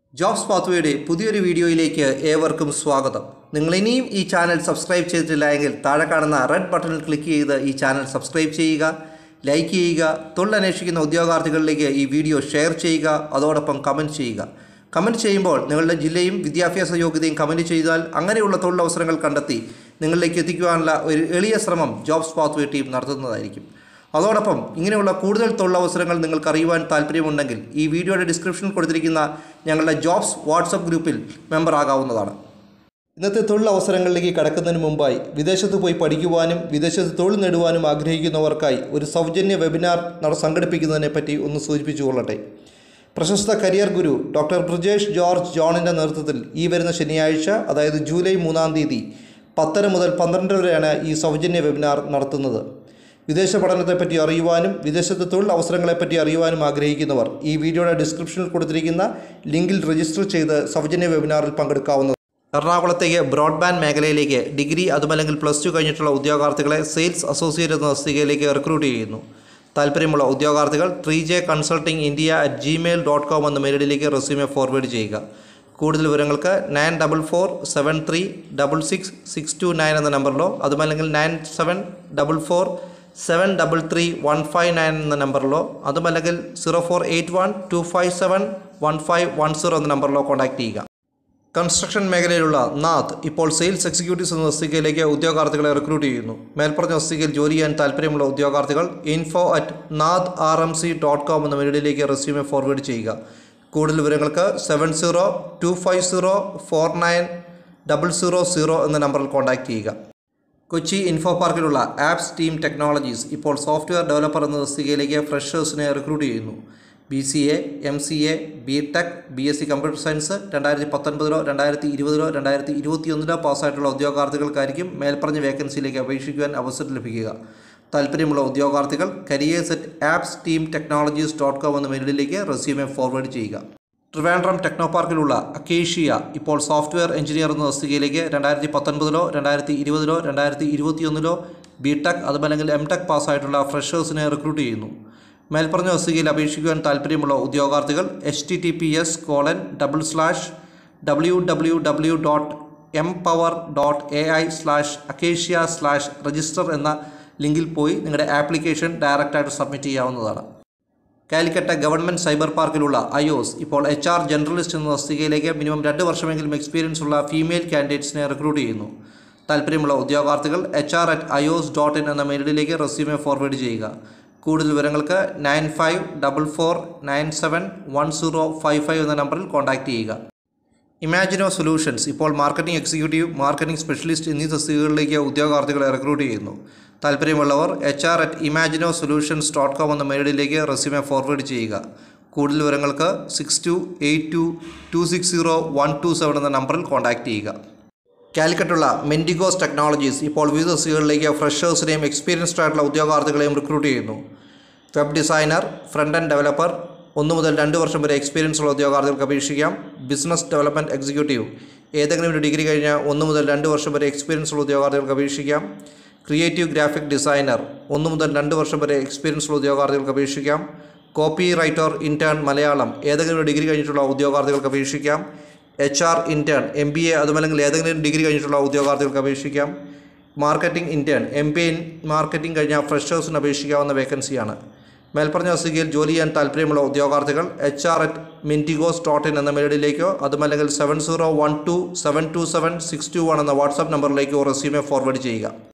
jobs പാത്വയുടെ പുതിയൊരു വീഡിയോയിലേക്ക് ഏവർക്കും സ്വാഗതം നിങ്ങൾ ഇനിയും ഈ ചാനൽ സബ്സ്ക്രൈബ് ചെയ്തിട്ടില്ല എങ്കിൽ താഴെ കാണുന്ന റെഡ് ബട്ടണിൽ ക്ലിക്ക് ചെയ്ത് ഈ ചാനൽ സബ്സ്ക്രൈബ് ചെയ്യുക ലൈക്ക് ചെയ്യുക തൊഴിലന്വേഷിക്കുന്ന ഉദ്യോഗാർത്ഥികളിലേക്ക് ഈ വീഡിയോ ഷെയർ ചെയ്യുക അതോടൊപ്പം കമൻറ്റ് ചെയ്യുക കമൻറ്റ് ചെയ്യുമ്പോൾ നിങ്ങളുടെ ജില്ലയും വിദ്യാഭ്യാസ യോഗ്യതയും കമൻറ്റ് ചെയ്താൽ അങ്ങനെയുള്ള തൊഴിലവസരങ്ങൾ കണ്ടെത്തി നിങ്ങളിലേക്ക് എത്തിക്കുവാനുള്ള ഒരു എളിയ ശ്രമം ജോബ്സ് പാത്വേ ടീം നടത്തുന്നതായിരിക്കും അതോടൊപ്പം ഇങ്ങനെയുള്ള കൂടുതൽ തൊഴിലവസരങ്ങൾ നിങ്ങൾക്ക് അറിയുവാൻ താല്പര്യമുണ്ടെങ്കിൽ ഈ വീഡിയോയുടെ ഡിസ്ക്രിപ്ഷനിൽ കൊടുത്തിരിക്കുന്ന ഞങ്ങളുടെ ജോബ്സ് വാട്സപ്പ് ഗ്രൂപ്പിൽ മെമ്പർ ആകാവുന്നതാണ് ഇന്നത്തെ തൊഴിലവസരങ്ങളിലേക്ക് കടക്കുന്നതിന് മുമ്പായി വിദേശത്ത് പോയി പഠിക്കുവാനും വിദേശത്ത് തൊഴിൽ നേടുവാനും ആഗ്രഹിക്കുന്നവർക്കായി ഒരു സൗജന്യ വെബിനാർ നട സംഘടിപ്പിക്കുന്നതിനെ പറ്റി ഒന്ന് സൂചിപ്പിച്ചു കൊള്ളട്ടെ പ്രശസ്ത കരിയർ ഗുരു ഡോക്ടർ ബ്രിജേഷ് ജോർജ് ജോണിൻ്റെ നേതൃത്വത്തിൽ ഈ വരുന്ന ശനിയാഴ്ച അതായത് ജൂലൈ മൂന്നാം തീയതി പത്തര മുതൽ പന്ത്രണ്ട് വരെയാണ് ഈ സൗജന്യ വെബിനാർ നടത്തുന്നത് വിദേശ പഠനത്തെപ്പറ്റി അറിയുവാനും വിദേശത്തെ തൊഴിൽ അവസരങ്ങളെപ്പറ്റി അറിയുവാനും ആഗ്രഹിക്കുന്നവർ ഈ വീഡിയോയുടെ ഡിസ്ക്രിപ്ഷനിൽ കൊടുത്തിരിക്കുന്ന ലിങ്കിൽ രജിസ്റ്റർ ചെയ്ത് സൗജന്യ വെബിനാറിൽ പങ്കെടുക്കാവുന്നതാണ് എറണാകുളത്തേക്ക് ബ്രോഡ്ബാൻഡ് മേഖലയിലേക്ക് ഡിഗ്രി അതുമല്ലെങ്കിൽ പ്ലസ് ടു കഴിഞ്ഞിട്ടുള്ള ഉദ്യോഗാർത്ഥികളെ സെയിൽസ് അസോസിയേറ്റ് എന്ന തസ്തികയിലേക്ക് റിക്രൂട്ട് ചെയ്യുന്നു താല്പര്യമുള്ള ഉദ്യോഗാർത്ഥികൾ three J consulting India at Gmail dot com എന്ന മെയിലിലേക്ക് റെസ്യൂമെ ഫോർവേഡ് ചെയ്യുക കൂടുതൽ വിവരങ്ങൾക്ക് nine double four seven three double six six two nine എന്ന നമ്പറിലോ അതുമല്ലെങ്കിൽ nine seven double four seven double three one five nine എന്ന നമ്പറിലോ അതുമല്ലെങ്കിൽ zero four eight one two five seven one five one zero എന്ന നമ്പറിലോ contact ചെയ്യുക construction മേഖലയിലുള്ള നാഥ് ഇപ്പോൾ സെയിൽസ് എക്സിക്യൂട്ടീവ്സ് എന്ന തസ്തികയിലേക്ക് ഉദ്യോഗാർത്ഥികളെ റിക്രൂട്ട് ചെയ്യുന്നു മേൽപ്പറഞ്ഞ തസ്തികയിൽ ജോലി ചെയ്യാൻ താല്പര്യമുള്ള ഉദ്യോഗാർത്ഥികൾ info at Nath R M C dot com എന്ന മെയിലിലേക്ക് റെസ്യൂമെ ഫോർവേഡ് ചെയ്യുക കൂടുതൽ വിവരങ്ങൾക്ക് seven zero two five zero four nine double zero zero എന്ന നമ്പറിൽ കോൺടാക്റ്റ് ചെയ്യുക കൊച്ചി ഇൻഫോ പാർക്കിലുള്ള ആപ്സ് ടീം ടെക്നോളജീസ് ഇപ്പോൾ സോഫ്റ്റ്വെയർ ഡെവലപ്പർ എന്ന തസ്തികയിലേക്ക് ഫ്രഷേഴ്സിനെ റിക്രൂട്ട് ചെയ്യുന്നു B C A M C A B tech B S C computer science രണ്ടായിരത്തി പത്തൊൻപതിലോ രണ്ടായിരത്തി ഇരുപതിലോ രണ്ടായിരത്തി ഇരുപത്തിയൊന്നിലോ പാസ്സായിട്ടുള്ള ഉദ്യോഗാർത്ഥികൾക്കായിരിക്കും മേൽപ്പറഞ്ഞ വേക്കൻസിയിലേക്ക് അപേക്ഷിക്കുവാൻ അവസരം ലഭിക്കുക താല്പര്യമുള്ള ഉദ്യോഗാർത്ഥികൾ careers at apps team technologies dot com എന്ന മെയിലിലേക്ക് റെസ്യൂമെ ഫോർവേഡ് ചെയ്യുക ട്രിവാൻഡ്രം ടെക്നോ പാർക്കിലുള്ള അക്കേഷ്യ ഇപ്പോൾ സോഫ്റ്റ്വെയർ എഞ്ചിനീയർ എന്ന തസ്തികയിലേക്ക് രണ്ടായിരത്തി പത്തൊൻപതിലോ രണ്ടായിരത്തി ഇരുപതിലോ രണ്ടായിരത്തി ഇരുപത്തിയൊന്നിലോ ബി ടെക് അതുമല്ലെങ്കിൽ എം ടെക് പാസ്സായിട്ടുള്ള ഫ്രഷേഴ്സിനെ റിക്രൂട്ട് ചെയ്യുന്നു മേൽപ്പറഞ്ഞ തസ്തികയിൽ അപേക്ഷിക്കുവാൻ താല്പര്യമുള്ള ഉദ്യോഗാർത്ഥികൾ H T T P S colon double slash W W W dot M power dot A I slash Acacia slash register എന്ന ലിങ്കിൽ പോയി നിങ്ങളുടെ ആപ്ലിക്കേഷൻ ഡയറക്റ്റായിട്ട് സബ്മിറ്റ് ചെയ്യാവുന്നതാണ് കാലിക്കറ്റ് ഗവൺമെൻറ് സൈബർ പാർക്കിലുള്ള അയോസ് ഇപ്പോൾ എച്ച് ആർ ജനറലിസ്റ്റ് എന്ന തസ്തികയിലേക്ക് മിനിമം രണ്ട് വർഷമെങ്കിലും എക്സ്പീരിയൻസ് ഉള്ള ഫീമെയിൽ കാൻഡിഡേറ്റ്സിനെ റിക്രൂട്ട് ചെയ്യുന്നു താല്പര്യമുള്ള ഉദ്യോഗാർത്ഥികൾ എച്ച് ആർ അറ്റ് അയോസ് ഡോട്ട് ഇൻ എന്ന മെയിലിലേക്ക് റെസ്യൂമെ ഫോർവേഡ് ചെയ്യുക കൂടുതൽ വിവരങ്ങൾക്ക് nine five double four nine seven one zero five five എന്ന നമ്പറിൽ കോൺടാക്റ്റ് ചെയ്യുക ഇമാജിനോ സൊല്യൂഷൻസ് ഇപ്പോൾ മാർക്കറ്റിംഗ് എക്സിക്യൂട്ടീവ് മാർക്കറ്റിംഗ് സ്പെഷ്യലിസ്റ്റ് എന്നീ തസ്തികകളിലേക്ക് ഉദ്യോഗാർത്ഥികളെ റിക്രൂട്ട് ചെയ്യുന്നു താല്പര്യമുള്ളവർ H R at Imagino solutions dot com എന്ന മെയിലിലേക്ക് റെസ്യൂമെ ഫോർവേഡ് ചെയ്യുക കൂടുതൽ വിവരങ്ങൾക്ക് six two eight two two six zero one two seven എന്ന നമ്പറിൽ കോൺടാക്റ്റ് ചെയ്യുക കാലിക്കറ്റുള്ള മെൻഡിഗോസ് ടെക്നോളജീസ് ഇപ്പോൾ വിവിധ തസ്തികകളിലേക്ക് ഫ്രഷേഴ്സിനെയും എക്സ്പീരിയൻസ്ഡ് ആയിട്ടുള്ള ഉദ്യോഗാർത്ഥികളെയും റിക്രൂട്ട് ചെയ്യുന്നു web designer front end developer ഒന്ന് മുതൽ രണ്ട് വർഷം വരെ എക്സ്പീരിയൻസ് ഉള്ള ഉദ്യോഗാർത്ഥികൾക്ക് അപേക്ഷിക്കാം ബിസിനസ് ഡെവലപ്മെൻറ്റ് എക്സിക്യൂട്ടീവ് ഏതെങ്കിലും ഒരു ഡിഗ്രി കഴിഞ്ഞ ഒന്ന് മുതൽ രണ്ട് വർഷം വരെ എക്സ്പീരിയൻസ് ഉള്ള ഉദ്യോഗാർത്ഥികൾക്ക് അപേക്ഷിക്കാം ക്രിയേറ്റീവ് ഗ്രാഫിക് ഡിസൈനർ ഒന്ന് മുതൽ രണ്ട് വർഷം വരെ എക്സ്പീരിയൻസ് ഉള്ള ഉദ്യോഗാർത്ഥികൾക്ക് അപേക്ഷിക്കാം കോപ്പി റൈറ്റർ ഇൻറ്റേൺ മലയാളം ഏതെങ്കിലും ഒരു ഡിഗ്രി കഴിഞ്ഞിട്ടുള്ള ഉദ്യോഗാർത്ഥികൾക്ക് അപേക്ഷിക്കാം H R intern M B A അതുമല്ലെങ്കിൽ ഏതെങ്കിലും ഡിഗ്രി കഴിഞ്ഞിട്ടുള്ള ഉദ്യോഗാർത്ഥികൾക്ക് അപേക്ഷിക്കാം marketing intern M P in marketing കഴിഞ്ഞ ഫ്രഷേഴ്സിന് അപേക്ഷിക്കാവുന്ന വേക്കൻസിയാണ് മേൽപ്പറഞ്ഞ തസ്തികയിൽ ജോലി ചെയ്യാൻ താല്പര്യമുള്ള ഉദ്യോഗാർത്ഥികൾ എച്ച് ആർ അറ്റ് മിൻറ്റിഗോസ് ഡോട്ട് ഇൻ എന്ന മെയിലിലേക്കോ അതുമല്ലെങ്കിൽ seven zero one two seven two seven six two one എന്ന വാട്സാപ്പ് നമ്പറിലേക്കോ റെസ്യൂമെ ഫോർവേഡ് ചെയ്യുക